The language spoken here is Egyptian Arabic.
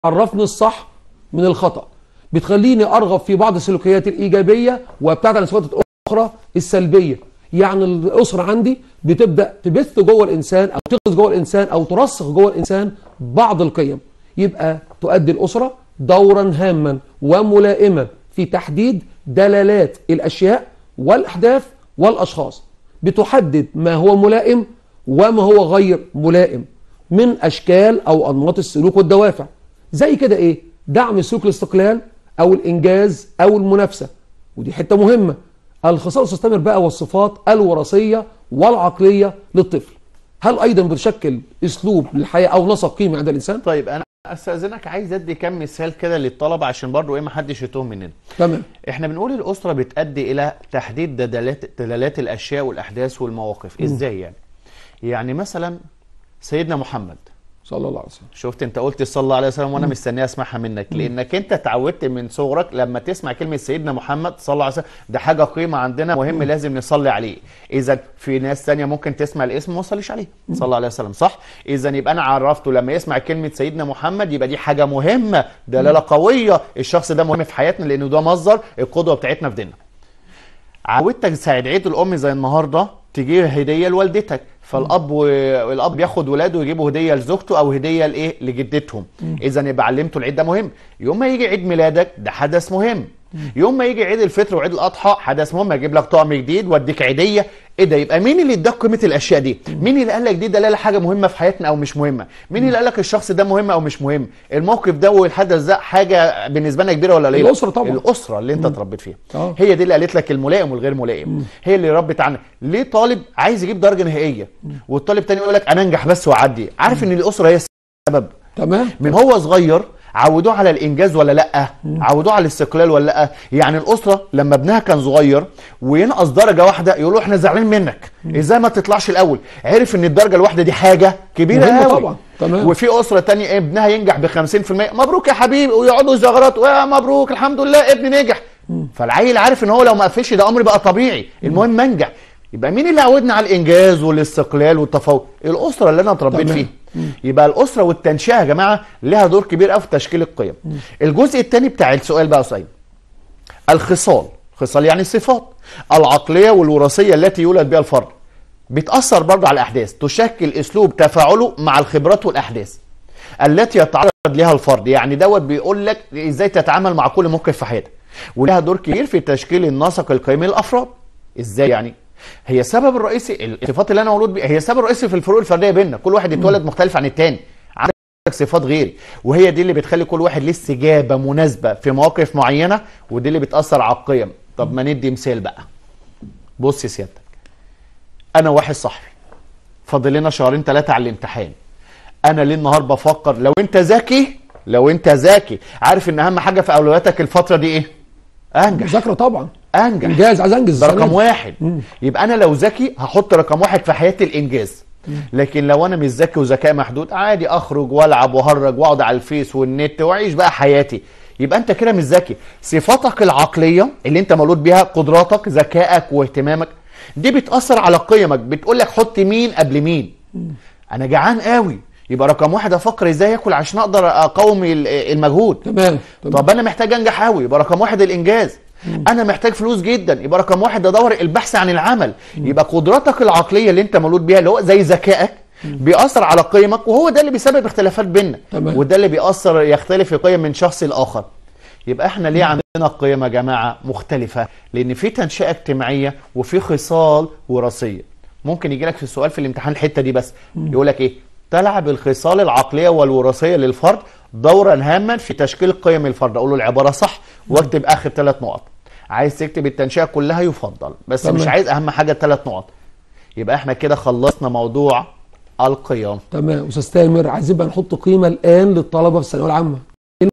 بتعرفني الصح من الخطأ بتخليني ارغب في بعض السلوكيات الايجابيه وابتعد عن السلوكيات الاخرى السلبيه يعني الاسره عندي بتبدا تبث جوه الانسان او تغرس جوه الانسان او ترسخ جوه الانسان بعض القيم يبقى تؤدي الاسره دورا هاما وملائما في تحديد دلالات الاشياء والاحداث والاشخاص بتحدد ما هو ملائم وما هو غير ملائم من اشكال او انماط السلوك والدوافع زي كده ايه دعم سلوك الاستقلال او الانجاز او المنافسه ودي حته مهمه الخصال تستمر بقى والصفات الوراثيه والعقليه للطفل هل ايضا بتشكل اسلوب للحياه او نسق قيمه عند الانسان طيب انا استاذنك عايز ادي كم مثال كده للطلبه عشان برضو ايه ما حدش يتوه مننا تمام احنا بنقول الاسره بتؤدي الى تحديد دلالات دلالات الاشياء والاحداث والمواقف ازاي يعني يعني مثلا سيدنا محمد صلى الله عليه وسلم شفت انت قلت صلى الله عليه وسلم وانا مستني اسمعها منك لانك انت اتعودت من صغرك لما تسمع كلمه سيدنا محمد صلى الله عليه وسلم ده حاجه قيمه عندنا مهم لازم نصلي عليه اذا في ناس ثانيه ممكن تسمع الاسم وما تصليش عليه صلى الله عليه وسلم صح اذا يبقى انا عرفته لما يسمع كلمه سيدنا محمد يبقى دي حاجه مهمه دلاله قويه الشخص ده مهم في حياتنا لانه ده مصدر القدوه بتاعتنا في ديننا عودتك ساعد عيد الام زي النهارده تجيب هديه لوالدتك فالاب والاب ياخد ولاده ويجيبوا هديه لزوجته او هديه لايه لجدتهم اذا يبقى علمته العيد ده مهم يوم ما يجي عيد ميلادك ده حدث مهم يوم ما يجي عيد الفطر وعيد الاضحى حدث مهم اجيب لك طقم جديد واديك عيديه ايه ده يبقى مين اللي اداك قيمه الاشياء دي مين اللي قال لك دي دلاله حاجه مهمه في حياتنا او مش مهمه مين اللي قال لك الشخص ده مهم او مش مهم الموقف ده والحدث ده حاجه بالنسبه لنا كبيره ولا قليله الأسرة طبعا. الاسره اللي انت اتربيت فيها آه. هي دي اللي قالت لك الملائم والغير ملائم هي اللي ربت عنك ليه طالب عايز يجيب درجه نهائيه والطالب تاني يقول لك انا انجح بس واعدي عارف ان الاسره هي السبب تمام من هو صغير عودوه على الانجاز ولا لا عودوه على الاستقلال ولا لا يعني الاسره لما ابنها كان صغير وينقص درجه واحده يقولوا احنا زعلانين منك ازاي ما تطلعش الاول عرف ان الدرجه الواحده دي حاجه كبيره مهمة قوي طبعا. تمام. وفي اسره تانية ابنها ينجح ب 50% مبروك يا حبيبي ويقعدوا يزغرطوا يا مبروك الحمد لله ابني نجح فالعيل عارف ان هو لو ما قفلش ده امر بقى طبيعي المهم انجح يبقى مين اللي عودنا على الانجاز والاستقلال والتفوق الاسره اللي انا اتربيت تمام. فيها يبقى الاسره والتنشئه يا جماعه لها دور كبير قوي في تشكيل القيم الجزء الثاني بتاع السؤال بقى يا سعيد الخصال خصال يعني الصفات العقليه والوراثيه التي يولد بها الفرد بتاثر برضه على الاحداث تشكل اسلوب تفاعله مع الخبرات والاحداث التي يتعرض لها الفرد يعني دوت بيقول لك ازاي تتعامل مع كل موقف في حياتك ولها دور كبير في تشكيل النسق القيمي للافراد ازاي يعني هي السبب الرئيسي الصفات اللي انا مولود بيها هي السبب الرئيسي في الفروق الفرديه بيننا كل واحد اتولد مختلف عن التاني عندك صفات غيري وهي دي اللي بتخلي كل واحد ليه استجابه مناسبه في مواقف معينه ودي اللي بتاثر على القيم طب ما ندي مثال بقى بص يا سيادتك انا واحد صاحبي فاضل لنا شهرين ثلاثه على الامتحان انا ليه النهار بفكر لو انت ذكي لو انت ذكي عارف ان اهم حاجه في اولوياتك الفتره دي ايه انجح مذاكره طبعا انجح انجاز عايز انجز ده السنة رقم دي. واحد يبقى انا لو ذكي هحط رقم واحد في حياتي الانجاز لكن لو انا مش ذكي وذكاء محدود عادي اخرج والعب وهرج واقعد على الفيس والنت واعيش بقى حياتي يبقى انت كده مش ذكي صفاتك العقليه اللي انت مولود بيها قدراتك ذكائك واهتمامك دي بتاثر على قيمك بتقول لك حط مين قبل مين انا جعان قوي يبقى رقم واحد افكر ازاي اكل عشان اقدر اقاوم ال- المجهود تمام تمام. طب انا محتاج انجح قوي يبقى رقم واحد الانجاز انا محتاج فلوس جدا يبقى رقم واحد ادور البحث عن العمل يبقى قدراتك العقليه اللي انت مولود بيها اللي هو زي ذكائك بيأثر على قيمك وهو ده اللي بيسبب اختلافات بيننا تمام. وده اللي بيأثر يختلف في قيم من شخص لاخر يبقى احنا ليه عندنا قيم يا جماعه مختلفه لان في تنشئه اجتماعيه وفي خصال وراثيه ممكن يجي لك في السؤال في الامتحان الحته دي بس يقول لك ايه تلعب الخصال العقليه والوراثيه للفرد دورا هاما في تشكيل قيم الفرد اقول له العباره صح واكتب اخر ثلاث نقط عايز تكتب التنشئه كلها يفضل بس تمام. مش عايز اهم حاجه ثلاث نقط يبقى احنا كده خلصنا موضوع القيم تمام استاذ تامر عايزين بقى نحط قيمه الان للطلبه في الثانويه العامه